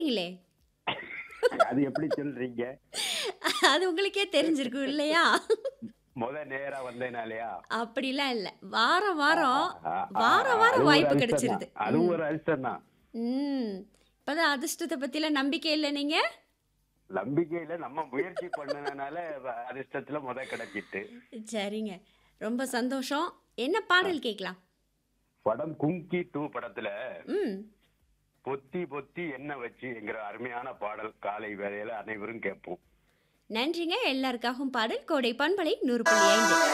இல்லே அது எப்படி சொல்றீங்க அது உங்களுக்கே தெரிஞ்சிருக்கும் இல்லையா முத நேரா வந்தேனாலயா அப்படிலாம் இல்ல வாரம் வாரம் ஆ, ஆ, வாரம் அது வாரம் ஒரு வாய்ப்பு அதிர்ஷ்டம் கிடைச்சிருது தான். அது ஒரு அதிர்ஷ்டம் தான் ம் இப்பதான் அதிர்ஷ்டத்தை பத்திலாம் நம்பிக்கை இல்லை நீங்க நம்பிக்கையில நம்ம முயற்சி பண்ணதுனால அதிர்ஷ்டத்துல முத கிடைச்சிட்டு சரிங்க ரொம்ப சந்தோஷம் என்ன பாடல் கேட்கலாம் படம் கும்கி டூ படத்துல ம் பொத்தி பொத்தி என்ன வச்சு என்கிற அருமையான பாடல் காலை வேளையில அனைவரும் கேட்போம் நன்றிங்க எல்லாருக்காகவும் பாடல் கோடை பண்பலை நூறு புள்ளி ஐந்து